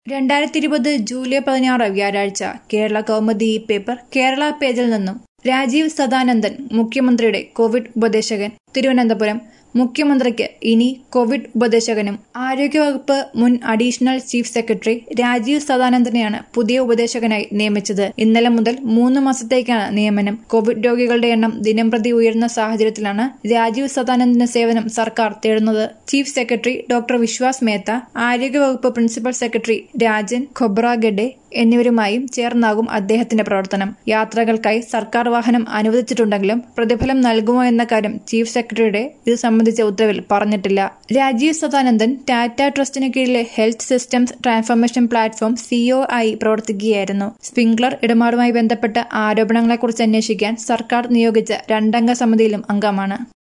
രണ്ടായിരത്തി ഇരുപത് ജൂലൈ പതിനാറ് വ്യാഴാഴ്ച കേരള കൗമുദി പേപ്പർ കേരള പേജിൽ നിന്നും രാജീവ് സദാനന്ദൻ മുഖ്യമന്ത്രിയുടെ കോവിഡ് ഉപദേശകൻ തിരുവനന്തപുരം മുഖ്യമന്ത്രിക്ക് ഇനി കോവിഡ് ഉപദേശകനും ആരോഗ്യവകുപ്പ് മുൻ അഡീഷണൽ ചീഫ് സെക്രട്ടറി രാജീവ് സദാനന്ദനെയാണ് പുതിയ ഉപദേശകനായി നിയമിച്ചത് ഇന്നലെ മുതൽ മൂന്ന് മാസത്തേക്കാണ് നിയമനം കോവിഡ് രോഗികളുടെ എണ്ണം ദിനംപ്രതി ഉയരുന്ന സാഹചര്യത്തിലാണ് രാജീവ് സദാനന്ദന്റെ സേവനം സർക്കാർ തേടുന്നത് chief secretary doctor Vishwas Mehta ആരോഗ്യവകുപ്പ് പ്രിൻസിപ്പൽ സെക്രട്ടറി രാജൻ ഖൊബ്രാഗഡെ എന്നിവരുമായും ചേർന്നാകും അദ്ദേഹത്തിന്റെ പ്രവർത്തനം യാത്രകൾക്കായി സർക്കാർ വാഹനം അനുവദിച്ചിട്ടുണ്ടെങ്കിലും പ്രതിഫലം നൽകുമോ എന്ന കാര്യം ചീഫ് സെക്രട്ടറിയുടെ ഇത് സംബന്ധിച്ച ഉത്തരവിൽ പറഞ്ഞിട്ടില്ല രാജീവ് സദാനന്ദൻ ടാറ്റ ട്രസ്റ്റിന് കീഴിലെ health systems transformation platform CEO ആയി പ്രവർത്തിക്കുകയായിരുന്നു സ്പ്രിംഗ്ലർ ഇടപാടുമായി ബന്ധപ്പെട്ട ആരോപണങ്ങളെക്കുറിച്ച് അന്വേഷിക്കാൻ സർക്കാർ നിയോഗിച്ച രണ്ടംഗ സമിതിയിലും അംഗമാണ്